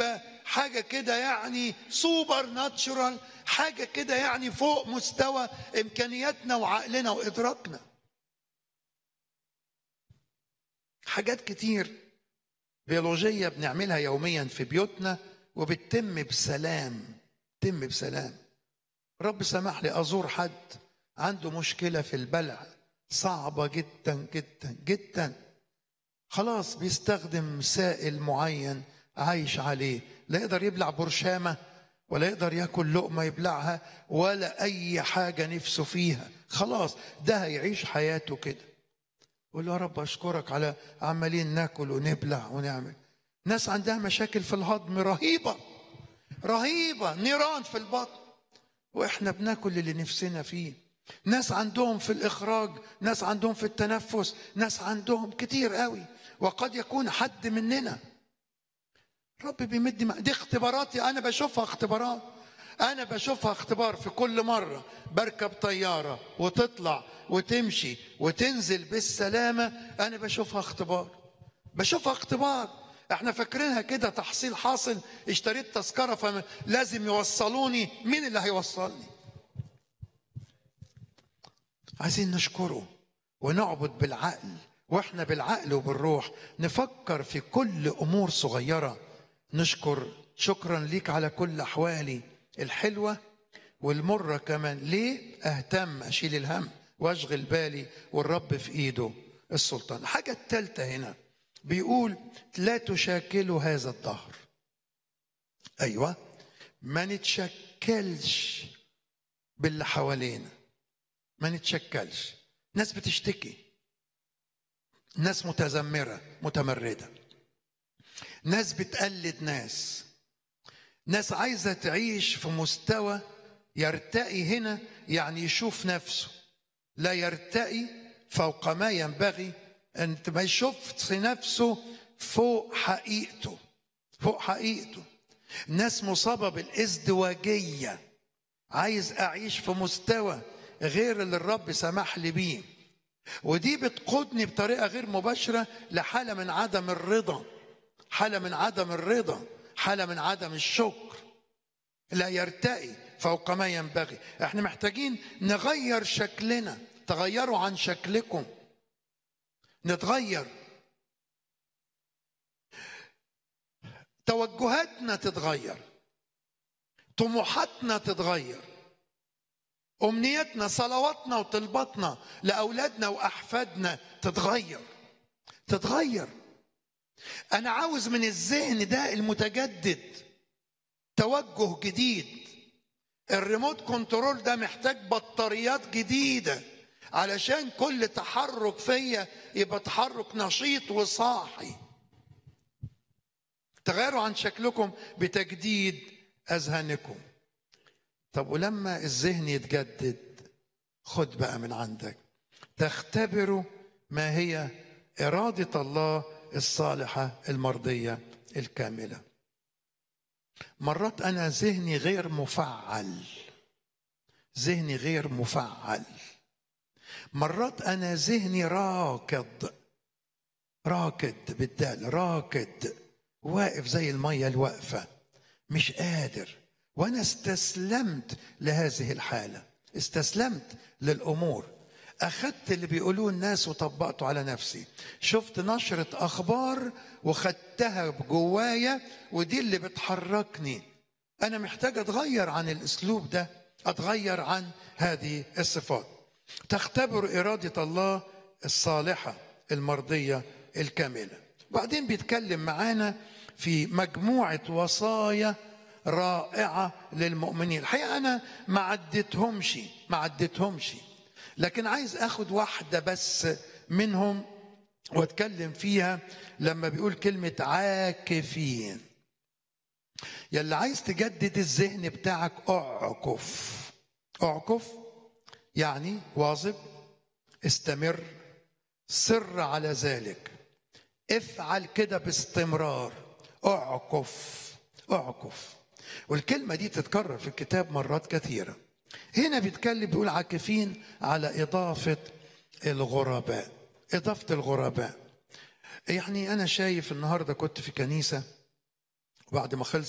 عجيبة حاجة كده يعني سوبر ناتشورال حاجة كده يعني فوق مستوى إمكانياتنا وعقلنا وإدراكنا حاجات كتير بيولوجية بنعملها يوميا في بيوتنا وبتتم بسلام تم بسلام رب سمح لي أزور حد عنده مشكلة في البلع صعبة جدا جدا جدا خلاص بيستخدم سائل معين عايش عليه لا يقدر يبلع برشامة ولا يقدر ياكل لقمة يبلعها ولا أي حاجة نفسه فيها خلاص ده هيعيش حياته كده قول له يا رب أشكرك على عمالين ناكل ونبلع ونعمل ناس عندها مشاكل في الهضم رهيبة رهيبة نيران في البطن واحنا بناكل اللي نفسنا فيه ناس عندهم في الاخراج ناس عندهم في التنفس ناس عندهم كتير قوي وقد يكون حد مننا رب بيمد مع... دي اختباراتي انا بشوفها اختبارات انا بشوفها اختبار في كل مره بركب طياره وتطلع وتمشي وتنزل بالسلامه انا بشوفها اختبار بشوفها اختبار احنا فاكرينها كده تحصيل حاصل اشتريت تذكره فلازم يوصلوني مين اللي هيوصلني عايزين نشكره ونعبد بالعقل واحنا بالعقل وبالروح نفكر في كل امور صغيره نشكر شكرا ليك على كل احوالي الحلوه والمره كمان ليه اهتم اشيل الهم واشغل بالي والرب في ايده السلطان الحاجه الثالثه هنا بيقول لا تشاكلوا هذا الظهر ايوه ما نتشكلش باللي حوالينا ما نتشكلش ناس بتشتكي ناس متذمره متمرده ناس بتقلد ناس ناس عايزه تعيش في مستوى يرتقي هنا يعني يشوف نفسه لا يرتقي فوق ما ينبغي ان ما يشوفش نفسه فوق حقيقته فوق حقيقته ناس مصابه بالازدواجيه عايز اعيش في مستوى غير اللي الرب سمح لي بيه ودي بتقودني بطريقه غير مباشره لحاله من عدم الرضا حاله من عدم الرضا حاله من عدم الشكر لا يرتقي فوق ما ينبغي احنا محتاجين نغير شكلنا تغيروا عن شكلكم نتغير توجهاتنا تتغير طموحاتنا تتغير امنياتنا صلواتنا وطلباتنا لاولادنا واحفادنا تتغير تتغير انا عاوز من الذهن ده المتجدد توجه جديد الريموت كنترول ده محتاج بطاريات جديده علشان كل تحرك فيا يبقى تحرك نشيط وصاحي تغيروا عن شكلكم بتجديد اذهانكم طب ولما الذهن يتجدد خد بقى من عندك تختبروا ما هي اراده الله الصالحه المرضيه الكامله مرات انا ذهني غير مفعل ذهني غير مفعل مرات انا ذهني راكض راكد بالدال راكد واقف زي الميه الواقفه مش قادر وانا استسلمت لهذه الحاله استسلمت للامور اخذت اللي بيقولوه الناس وطبقته على نفسي شفت نشره اخبار وخدتها جوايا ودي اللي بتحركني انا محتاج اتغير عن الاسلوب ده اتغير عن هذه الصفات تختبر اراده الله الصالحه المرضيه الكامله وبعدين بيتكلم معانا في مجموعه وصايا رائعه للمؤمنين الحقيقه انا ما عدتهمش ما عدتهمش لكن عايز اخد واحده بس منهم واتكلم فيها لما بيقول كلمه عاكفين يلي عايز تجدد الذهن بتاعك اعكف اعكف يعني واظب استمر سر على ذلك افعل كده باستمرار اعكف اعكف والكلمة دي تتكرر في الكتاب مرات كثيرة هنا بيتكلم بيقول عاكفين على إضافة الغرباء إضافة الغرباء يعني أنا شايف النهاردة كنت في كنيسة وبعد ما خلص